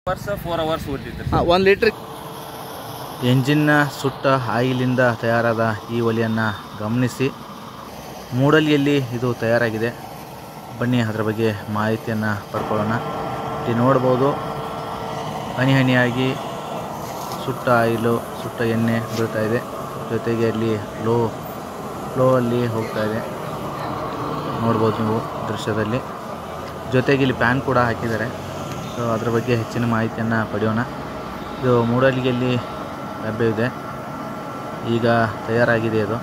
Hours four hours ಓದಿತ್ತು ಹಾಂ ಒಂದು ಲೀಟ್ರ್ ಎಂಜಿನ್ನ ಸುಟ್ಟ ಆಯಿಲಿಂದ ತಯಾರಾದ ಈ ಒಲೆಯನ್ನು ಗಮನಿಸಿ ಮೂಡಲಿಯಲ್ಲಿ ಇದು ತಯಾರಾಗಿದೆ ಬನ್ನಿ ಅದರ ಬಗ್ಗೆ ಮಾಹಿತಿಯನ್ನು ಪಡ್ಕೊಳ್ಳೋಣ ಇಲ್ಲಿ ನೋಡ್ಬೋದು ಹನಿ ಹನಿಯಾಗಿ ಸುಟ್ಟ ಆಯಿಲು ಸುಟ್ಟ ಎಣ್ಣೆ ಬೀಳ್ತಾ ಇದೆ ಜೊತೆಗೆ ಅಲ್ಲಿ ಲೋ ಫ್ಲೋ ಅಲ್ಲಿ ಹೋಗ್ತಾ ಇದೆ ನೋಡ್ಬೋದು ನೀವು ದೃಶ್ಯದಲ್ಲಿ ಜೊತೆಗೆ ಇಲ್ಲಿ ಪ್ಯಾನ್ ಕೂಡ ಹಾಕಿದ್ದಾರೆ ಸೊ ಅದ್ರ ಬಗ್ಗೆ ಹೆಚ್ಚಿನ ಮಾಹಿತಿಯನ್ನು ಪಡೆಯೋಣ ಇದು ಮೂಡಲಿಗೆಯಲ್ಲಿ ಲಭ್ಯವಿದೆ ಈಗ ತಯಾರಾಗಿದೆ ಇದು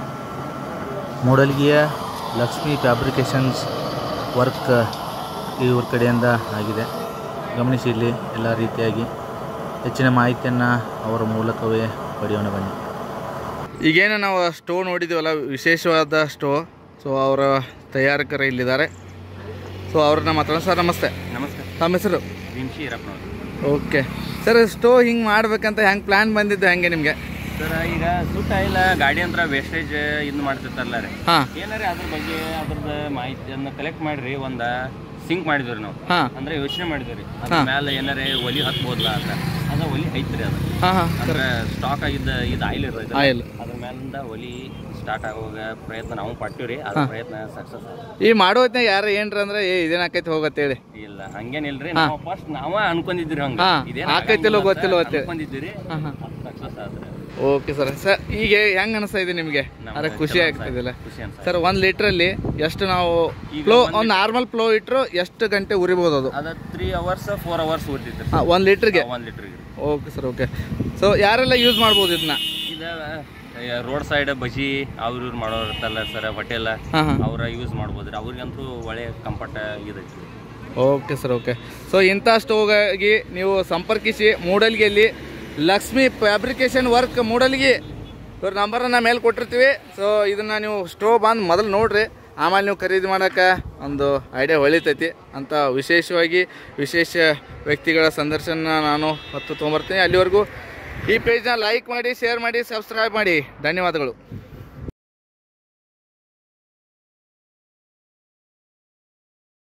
ಮೂಡಲ್ಗಿಯ ಲಕ್ಷ್ಮಿ ಫ್ಯಾಬ್ರಿಕೇಷನ್ಸ್ ವರ್ಕ್ ಇವ್ರ ಕಡೆಯಿಂದ ಆಗಿದೆ ಗಮನಿಸಿ ಇಲ್ಲಿ ಎಲ್ಲ ರೀತಿಯಾಗಿ ಹೆಚ್ಚಿನ ಮಾಹಿತಿಯನ್ನು ಅವರ ಮೂಲಕವೇ ಪಡೆಯೋಣ ಬನ್ನಿ ಈಗೇನು ನಾವು ಸ್ಟೋ ನೋಡಿದ್ದೀವಲ್ಲ ವಿಶೇಷವಾದ ಸ್ಟೋ ಸೊ ಅವರ ತಯಾರಕರು ಇಲ್ಲಿದ್ದಾರೆ ಸೊ ಅವ್ರನ್ನ ಮಾತಾಡೋಣ ಸರ್ ನಮಸ್ತೆ ನಮಸ್ಕಾರ ತಮ್ಮ ಹೆಸರು ವಿಂಶಿ ಈರಪ್ಪನವ್ರು ಓಕೆ ಸರ್ ಸ್ಟೋ ಹಿಂಗೆ ಮಾಡ್ಬೇಕಂತ ಹೆಂಗೆ ಪ್ಲ್ಯಾನ್ ಬಂದಿದ್ದು ಹೆಂಗೆ ನಿಮಗೆ ಸರ್ ಈಗ ಸುಟ್ಟ ಇಲ್ಲ ಗಾಡಿ ಅಂದ್ರ ವೇಸ್ಟೇಜ್ ಇದು ಮಾಡ್ತಿರ್ತಾರಲ್ಲ ರೀ ಹಾಂ ಏನಾರ ಅದ್ರ ಬಗ್ಗೆ ಅದ್ರದ್ದು ಮಾಹಿತಿಯನ್ನ ಕಲೆಕ್ಟ್ ಮಾಡ್ರಿ ಒಂದ ಸಿಂಕ್ ಮಾಡಿದ್ವಿ ನಾವು ಹಾಂ ಅಂದ್ರೆ ಯೋಚನೆ ಮಾಡಿದ್ವಿ ಅದ್ರ ಮೇಲೆ ಏನಾರ ಒಲಿ ಹತ್ಬೋದಲ್ಲ ಅಂತ ಅದ ಒಲಿ ಐತ್ರಿ ಅದು ಹಾಂ ಹಾಂ ಅಂದ್ರೆ ಸ್ಟಾಕ್ ಆಗಿದ್ದ ಇದು ಆಯಿಲ್ ಇರೋದು ಆಯಿಲ್ ಅದ್ರ ಮೇಲಿಂದ ಒಲಿ ಸ್ಟಾರ್ಟ್ ಆಗುವಾಗ ಪ್ರಯತ್ನ ನಾವು ಪಟ್ಟಿವ್ರಿ ಅದ್ರ ಪ್ರಯತ್ನ ಸಕ್ಸಸ್ ಈ ಮಾಡೋ ಹೊತ್ನ್ಯಾಗ ಯಾರು ಏನ್ರ ಅಂದ್ರೆ ಏ ಇದೇನಾಕೈತಿ ಹೋಗತ್ತೇಳಿ ಇಲ್ಲ ಹಂಗೇನಿಲ್ರಿ ನಾವು ಫಸ್ಟ್ ನಾವ ಅನ್ಕೊಂಡಿದ್ರಿ ಹಂಗ ಹಾ, ಇದೇನ್ ಆಕೈತಿಲ್ಲೋ ಆಗಂಗಿಲ್ಲ ಗೊತ್ತಿಲ್ಲೋ ಅಂತ ಅಂತೇಳಿ. ಅನ್ಕೊಂಡಿದ್ದೀರಿ ಹಾಂ ಹಾಂ ಸಕ್ಸಸ್ ಆದ್ರೆ ಓಕೆ ಸರ್ ಸರ್ ಈಗ ಹೆಂಗ್ ಅನಿಸ್ತಾ ಇದೆ ನಿಮಗೆ ಅರೆ ಖುಷಿ ಆಗ್ತಿದಿಲ್ಲ ಖುಷಿ ಅನ್ಸ ಸರ್ ಒಂದು ಲೀಟ್ರಲ್ಲಿ ಎಷ್ಟು ನಾವು ಈಗ ಫ್ಲೋ ಒಂದ್ ಒಂದು ನಾರ್ಮಲ್ ಫ್ಲೋ ಇಟ್ಟರು ಎಷ್ಟು ಗಂಟೆ ಉರಿಬೋದು ಅದು ಅದ ತ್ರೀ ಅವರ್ಸ್ ಫೋರ್ ಅವರ್ಸ್ ಓದಿತ್ತು ಹಾಂ ಒಂದು ಲೀಟ್ರಿಗೆ ಒಂದ್ litre okay sir okay so ಯಾರೆಲ್ಲ ಯೂಸ್ ಮಾಡ್ಬೋದು ಇದನ್ನ ಇದ ರೋಡ್ ಸೈಡ್ ಬಜಿ ಅವ್ರ ಇವ್ರು ಮಾಡೋರು ಇರ್ತಲ್ಲ ಸರ್ ಹೋಟೆಲ್ ಹಾಂ ಹಾಂ ಅವ್ರ ಯೂಸ್ ಮಾಡ್ಬೋದ್ರಿ ಅವ್ರಿಗಂತೂ ಒಳ್ಳೆ ಕಂಫರ್ಟ್ ಇದೈತಿ ಓಕೆ ಸರ್ ಓಕೆ ಸೊ ಇಂಥ ಸ್ಟೋವ್ಗಾಗಿ ನೀವು ಸಂಪರ್ಕಿಸಿ ಮೂಡಲ್ಗಿಯಲ್ಲಿ ಲಕ್ಷ್ಮಿ ಫ್ಯಾಬ್ರಿಕೇಶನ್ ವರ್ಕ್ ಮೂಡಲ್ಗಿ ಇವ್ರ ನಂಬರನ್ನು ಮೇಲೆ ಕೊಟ್ಟಿರ್ತೀವಿ ಸೊ ಇದನ್ನು ನೀವು ಸ್ಟೋವ್ ಬಂದು ಮೊದಲು ನೋಡ್ರಿ ಆಮೇಲೆ ನೀವು ಖರೀದಿ ಮಾಡೋಕೆ ಒಂದು ಐಡಿಯಾ ಹೊಳಿತೈತಿ ಅಂತ ವಿಶೇಷವಾಗಿ ವಿಶೇಷ ವ್ಯಕ್ತಿಗಳ ಸಂದರ್ಶನ ನಾನು ಹೊತ್ತು ತೊಗೊಂಬರ್ತೀನಿ ಅಲ್ಲಿವರೆಗೂ ಈ ಪೇಜ್ನ ಲೈಕ್ ಮಾಡಿ ಶೇರ್ ಮಾಡಿ ಸಬ್ಸ್ಕ್ರೈಬ್ ಮಾಡಿ ಧನ್ಯವಾದಗಳು